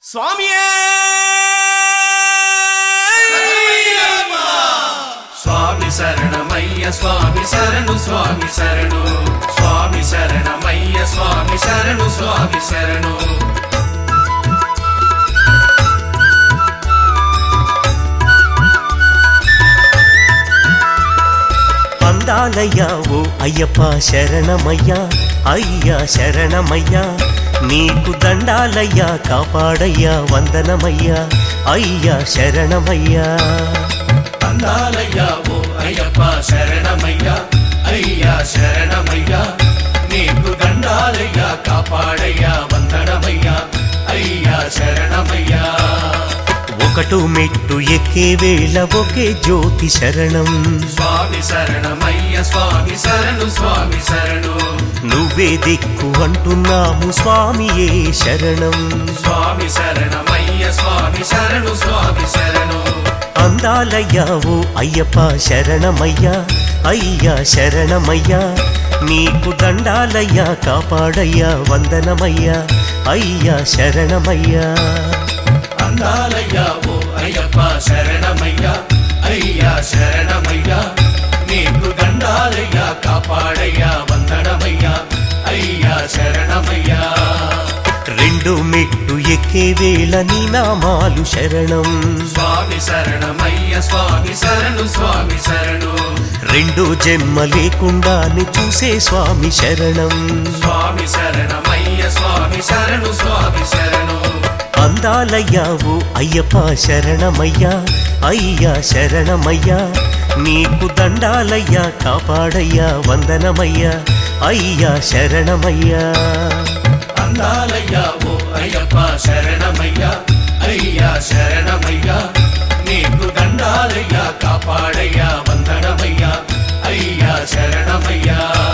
స్వామియే స్వామి శరణమయ్య స్వామి శరణు స్వామి శరణు స్వామి శరణమయ్య స్వామి శరణు స్వామి శరణు అందాలయ్యా ఓ అయ్యప్ప శరణమయ్యా అయ్యా శరణమయ్యా నీకు దండాలయ్యా కాపాడయ్యా వందనమయ్యా అయ్యా శరణమయ్యా అందాలయ్యా ఓ అయ్యప్ప శరణమయ్యా అయ్యా శరణమయ్యా నీకు దండాలయ్యా కాపాడయ్యా వందనమయ్యా అయ్యా శరణమయ్యా ఒకటు మెట్టు ఎక్కే వేళ ఒకే జ్యోతి శరణం స్వామి శరణమయ్య స్వామి శరణు స్వామి శరణు నువ్వే దిక్కు అంటున్నాము స్వామియే శరణం స్వామి శరణమయ్య స్వామి శరణు స్వామి శరణు అందాలయ్యా ఓ అయ్యప్ప శరణమయ్యా అయ్యా శరణమయ్యా నీకు దండాలయ్యా కాపాడయ్యా వందనమయ్యా అయ్యా శరణమయ్యా అందాలయ్యా ఓ అయ్యప్ప శరణమయ్యా అయ్యా శరణమయ్యా నీకు దండాలయ్యా కాపాడయ్యా వందనమయ్యా అయ్యా శరణమయ్యా రెండు మెట్టు ఎక్కే వేళ నీ నామాలు శరణం స్వామి శరణమయ్య స్వామి శరణు స్వామి శరణు రెండు జన్మ లేకుండానే చూసే స్వామి శరణం స్వామి శరణమయ్య స్వామి శరణు స్వామి శరణు అందాలయ్యా ఓ అయ్యప్ప శరణమయ్యా అయ్యా శరణమయ్యా నీకు దండాలయ్యా కాపాడయ్యా వందనమయ్యా అయ్యా శరణమయ్యా అందాలయ్యా ఓ అయ్యప్ప శరణమయ్యా అయ్యా శరణమయ్యా నీకు దండాలయ్యా కాపాడయ్యా వందనమయ్యా అయ్యా శరణమయ్యా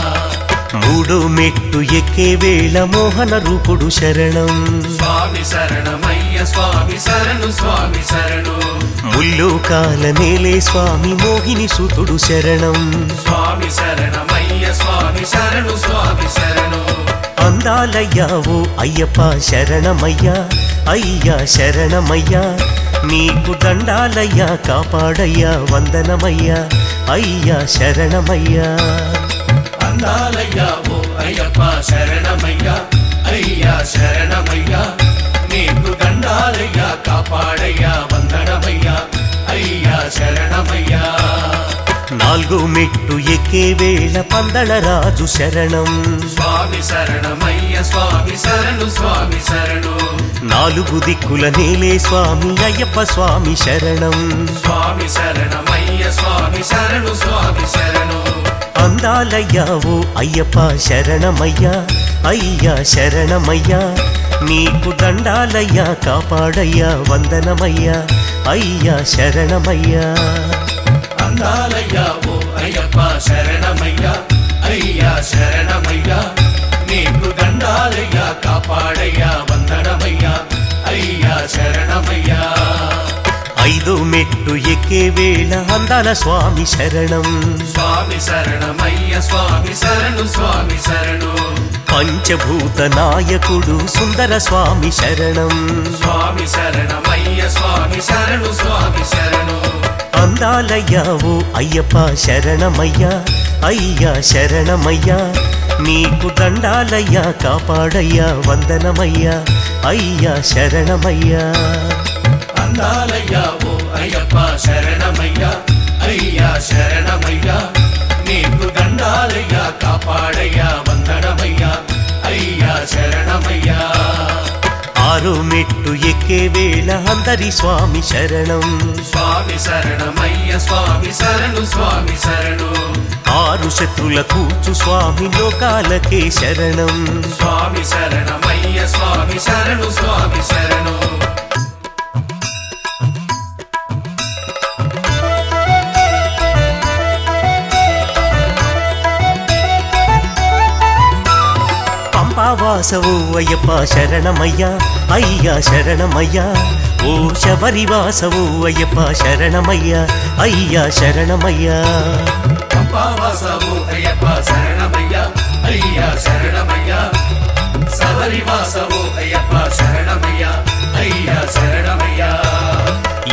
మూడో మెట్టు ఎక్కే వేళ మోహన రూపుడు శరణం స్వామి శరణమయ్య స్వామి శరణు స్వామి శరణు ముల్లు కాల నేలే స్వామి మోహిని సుతుడు శరణం స్వామి శరణమయ్య స్వామి శరణు స్వామి శరణు అందాలయ్యా ఓ అయ్యప్ప శరణమయ్యా అయ్యా శరణమయ్యా నీకు దండాలయ్యా కాపాడయ్యా వందనమయ్యా అయ్యా శరణమయ్యా అందాలయ్యా ఓ అయ్యప్ప శరణమయ్యా అయ్యా శరణమయ్యా నీకు దండాలయ్యా కాపాడయ్యా వందనమయ్యా అయ్యా శరణమయ్యా నాలుగు మెట్టు ఎక్కే వేళ పందళ రాజు శరణం స్వామి శరణమయ్య స్వామి శరణు స్వామి శరణు నాలుగు దిక్కుల నేలే స్వామి అయ్యప్ప స్వామి శరణం స్వామి శరణమయ్య స్వామి శరణు స్వామి శరణు అందాలయ్యా ఓ అయ్యప్ప శరణమయ్యా అయ్యా శరణమయ్యా నీకు దండాలయ్యా కాపాడయ్యా వందనమయ్యా అయ్యా శరణమయ్యా అందాలయ్యా ఓ అయ్యప్ప శరణమయ్యా అయ్యా శరణమయ్యా నీకు దండాలయ్యా కాపాడయ్యా వందనమయ్యా అయ్యా శరణమయ్యా ఐదో మెట్టు ఎక్కే వేళ అందాల స్వామి శరణం స్వామి శరణమయ్య స్వామి శరణు స్వామి శరణు పంచభూత నాయకుడు సుందర స్వామి శరణం స్వామి శరణమయ్య స్వామి శరణు స్వామి శరణు అందాలయ్యా ఓ అయ్యప్ప శరణమయ్యా అయ్యా శరణమయ్యా నీకు దండాలయ్యా కాపాడయ్యా వందనమయ్యా అయ్యా శరణమయ్యా అందాలయ్యా ఓ అయ్యప్ప శరణమయ్యా అయ్యా శరణమయ్యా నీకు దండాలయ్యా కాపాడయ్యా వందనమయ్యా అయ్యా శరణమయ్యా ఆరు మెట్టు ఎక్కే వేళ అందరి స్వామి శరణం స్వామి శరణమయ్య స్వామి శరణు స్వామి శరణు ఆరు శత్రుల కూచు స్వామి లోకాలకే శరణం స్వామి శరణమయ్య స్వామి శరణు స్వామి శరణు పంపావాసవు అయ్యప్ప శరణమయ్యా అయ్యా శరణమయ్యా ఓ శబరివాసవు అయ్యప్ప శరణమయ్యా అయ్యా శరణమయ్యా పంపావాసవు అయ్యప్ప శరణమయ్యా అయ్యా శరణమయ్యా శబరివాసవు అయ్యప్ప శరణమయ్యా అయ్యా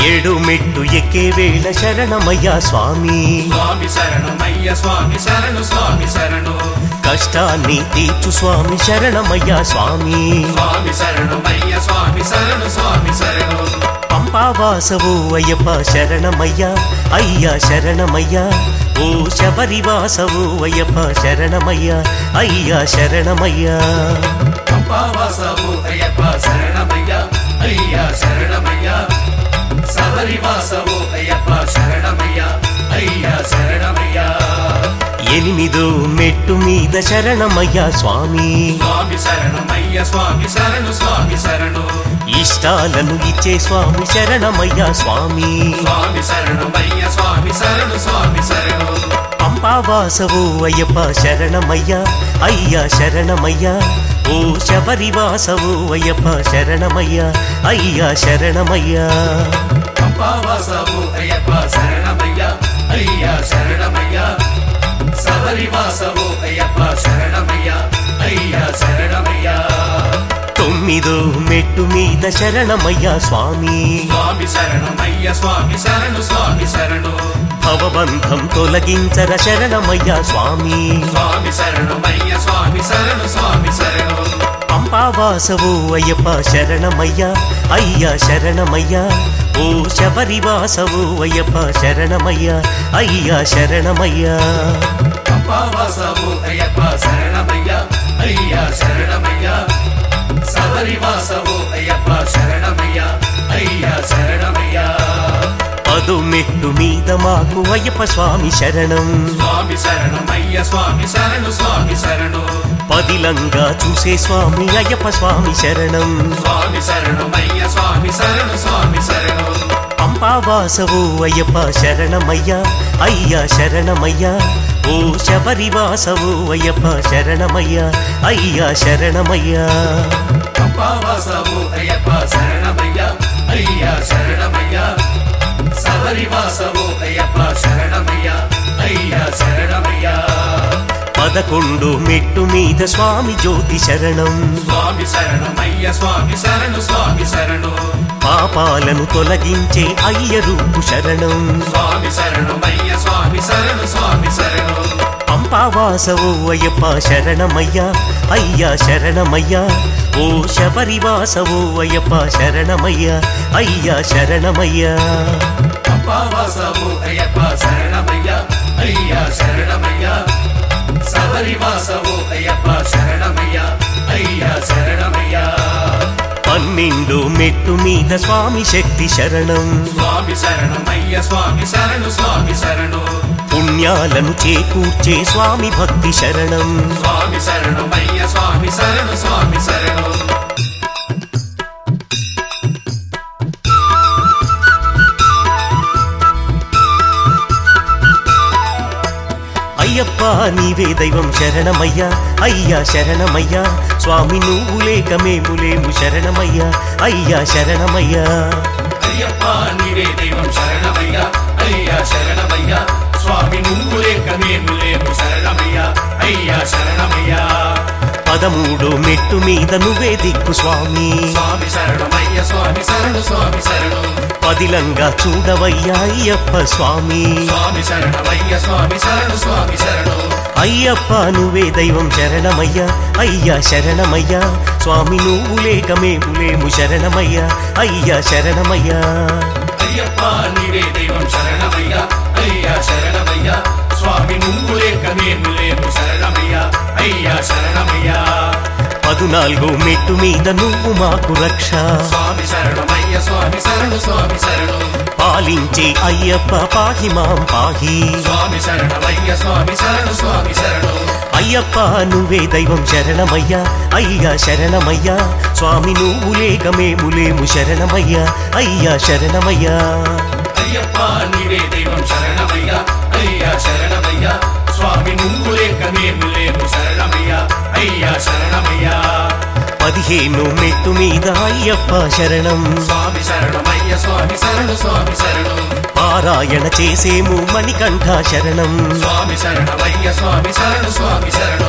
ఏడు మెట్టు ఎక్కే వేళ శరణమయ్యా స్వామి స్వామి శరణమయ్య స్వామి శరణు స్వామి శరణు కష్టాన్ని తీర్చు స్వామి శరణమయ్యా స్వామి స్వామి శరణమయ్య స్వామి శరణు స్వామి శరణు పంపావాసవు అయ్యప్ప శరణమయ్యా అయ్యా శరణమయ్యా ఓ శబరివాసవు అయ్యప్ప శరణమయ్యా అయ్యా శరణమయ్యా పంపావాసవు అయ్యప్ప శరణమయ్య అయ్యా శరణమయ్య శబరివాసవు అయ్యప్ప శరణమయ్య అయ్యా శరణమయ్య ఎనిమిదో మెట్టు మీద శరణమయ్యా స్వామి స్వామి శరణమయ్య స్వామి శరణు స్వామి శరణు ఇష్టాలను ఇచ్చే స్వామి శరణమయ్యా స్వామి స్వామి శరణమయ్య స్వామి శరణు స్వామి శరణు పంపావాసవు అయ్యప్ప శరణమయ్యా అయ్యా శరణమయ్యా ఓ శబరివాసవు అయ్యప్ప శరణమయ్యా అయ్యా శరణమయ్యా పంపావాసవు అయ్యప్ప శరణమయ్య అయ్యా శరణమయ్య శబరివాసవు అయ్యప్ప శరణమయ్య అయ్యా శరణమయ్య తొమ్మిదో మెట్టు మీద శరణమయ్యా స్వామి స్వామి శరణమయ్య స్వామి శరణు స్వామి శరణు భవబంధం తొలగించర శరణమయ్యా స్వామి స్వామి శరణమయ్య స్వామి శరణు స్వామి శరణు పంపావాసవు అయ్యప్ప శరణమయ్యా అయ్యా శరణమయ్యా ఓ శబరివాసవు అయ్యప్ప శరణమయ్యా అయ్యా శరణమయ్యా పంపావాసవు అయ్యప్ప శరణమయ్య అయ్యా శరణమయ్య శబరివాసవు అయ్యప్ప శరణమయ్య అయ్యా శరణమయ్య పదు మెట్టు మీద మాకు అయ్యప్ప స్వామి శరణం స్వామి శరణమయ్య స్వామి శరణు స్వామి శరణు పదిలంగా చూసే స్వామి అయ్యప్ప స్వామి శరణం స్వామి శరణమయ్య స్వామి శరణు స్వామి శరణు పంపావాసవు అయ్యప్ప శరణమయ్యా అయ్యా శరణమయ్యా ఓ శబరివాసవు అయ్యప్ప శరణమయ్యా అయ్యా శరణమయ్యా పంపావాసవు అయ్యప్ప శరణమయ్య అయ్యా శరణమయ్య శబరివాసవు అయ్యప్ప శరణమయ్య అయ్యా శరణమయ్య పదకొండు మెట్టు మీద స్వామి జ్యోతి శరణం స్వామి శరణమయ్య స్వామి శరణు స్వామి శరణు పాపాలను తొలగించే అయ్య రూపు శరణం స్వామి శరణమయ్య స్వామి శరణు స్వామి శరణు పంపావాసవు అయ్యప్ప శరణమయ్యా అయ్యా శరణమయ్యా ఓ శబరివాసవు అయ్యప్ప శరణమయ్యా అయ్యా శరణమయ్యా పంపావాసవు అయ్యప్ప శరణమయ్య అయ్యా శరణమయ్య శబరివాసవు అయ్యప్ప శరణమయ్య అయ్యా శరణమయ్య పన్నెండు మెట్టు మీద స్వామి శక్తి శరణం స్వామి శరణమయ్య స్వామి శరణు స్వామి శరణు పుణ్యాలను చేకూర్చే స్వామి భక్తి శరణం స్వామి శరణమయ్య స్వామి శరణు స్వామి శరణు అయ్యప్ప నీవే దైవం శరణమయ్యా అయ్యా శరణమయ్యా స్వామి నువ్వు లేక మేము లేము శరణమయ్యా అయ్యా శరణమయ్యా అయ్యప్ప నీవే దైవం శరణమయ్య అయ్యా శరణమయ్య స్వామి నువ్వు లేక మేము లేము శరణమయ్య అయ్యా శరణమయ్య పదమూడు మెట్టు మీద నువ్వే దిక్కు స్వామి స్వామి శరణమయ్య స్వామి శరణు స్వామి శరణు పదిలంగా చూడవయ్యా అయ్యప్ప స్వామి స్వామి శరణమయ్య స్వామి శరణు స్వామి శరణు అయ్యప్ప నువ్వే దైవం శరణమయ్యా అయ్యా శరణమయ్యా స్వామి నువ్వు లేక మేము లేము శరణమయ్యా అయ్యా శరణమయ్యా అయ్యప్ప నీవే దైవం శరణమయ్య అయ్యా శరణమయ్య స్వామి నువ్వు లేక మేము లేము శరణమయ్య అయ్యా శరణమయ్య పదునాలుగు మెట్టు మీద నువ్వు మాకు రక్ష స్వామి శరణమయ్య స్వామి శరణు స్వామి శరణు పాలించే అయ్యప్ప పాహి మాం పాహి స్వామి శరణమయ్య స్వామి శరణు స్వామి శరణు అయ్యప్ప నువ్వే దైవం శరణమయ్యా అయ్యా శరణమయ్యా స్వామి నువ్వు లేక మేము లేము శరణమయ్యా అయ్యా శరణమయ్యా అయ్యప్ప నీవే దైవం శరణమయ్య అయ్యా శరణమయ్య స్వామి నువ్వు లేక మేము లేము శరణమయ్య అయ్యా శరణమయ్య పదిహేను మెట్టు మీద అయ్యప్ప శరణం స్వామి శరణమయ్య స్వామి శరణు స్వామి శరణు పారాయణ చేసేము మణికంఠ శరణం స్వామి శరణమయ్య స్వామి శరణు స్వామి శరణు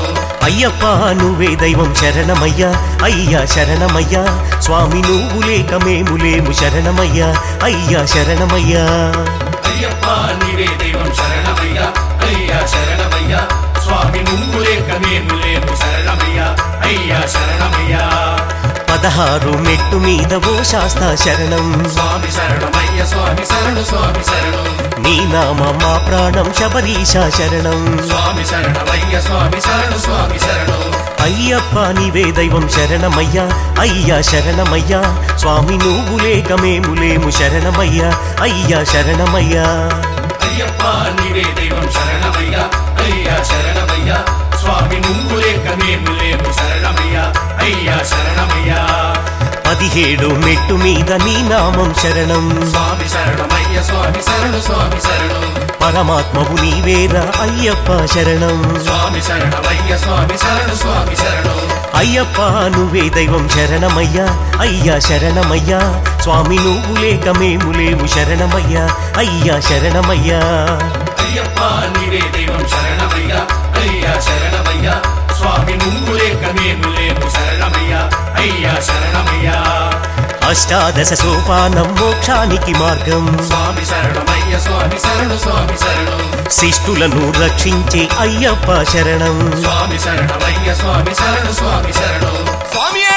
అయ్యప్ప నువ్వే దైవం శరణమయ్యా అయ్యా శరణమయ్యా స్వామి నువ్వు లేక మేము లేము శరణమయ్యా అయ్యా శరణమయ్యా అయ్యప్ప నీవే దైవం శరణమయ్యా అయ్యా శరణమయ్యా స్వామి నువ్వు లేక మేము లేము శరణమయ్యా అయ్యా శరణమయ్యా పదహారు మెట్టు మీద ఓ శాస్తా శరణం స్వామి శరణమయ్య స్వామి శరణు స్వామి శరణు నీ నామ మా ప్రాణం శబరీశ శరణం స్వామి శరణమయ్య స్వామి శరణు స్వామి శరణు అయ్యప్ప నీవే దైవం శరణమయ్యా అయ్యా శరణమయ్యా స్వామి నువ్వు లేక మేము లేము శరణమయ్యా అయ్యా శరణమయ్యా అయ్యప్ప నీవే దైవం శరణమయ్యా అయ్యా శరణమయ్యా స్వామి నువ్వు లేక మేము లేము శరణమయ్యా అయ్యా శరణమయ్యా పదిహేడు మెట్టు మీద నీ నామం శరణం స్వామి శరణమయ్య స్వామి శరణు స్వామి శరణు పరమాత్మవు నీవేరా అయ్యప్ప శరణం స్వామి శరణమయ్య స్వామి శరణు స్వామి శరణు అయ్యప్ప నువ్వే దైవం శరణమయ్యా అయ్యా శరణమయ్యా స్వామి నువ్వు లేక మేము లేము శరణమయ్యా అయ్యా శరణమయ్యా అయ్యప్ప నీవే దైవం శరణమయ్యా అయ్యా శరణమయ్యా స్వామి నువ్వు లేక మేము లేము శరణమయ్యా అయ్యా శరణమయ్యా అష్టాదశ సోపానం మోక్షానికి మార్గం స్వామి శరణమయ్య స్వామి శరణు స్వామి శరణు శిష్టులను రక్షించే అయ్యప్ప శరణం స్వామి శరణమయ్య స్వామి శరణు స్వామి శరణు స్వామియే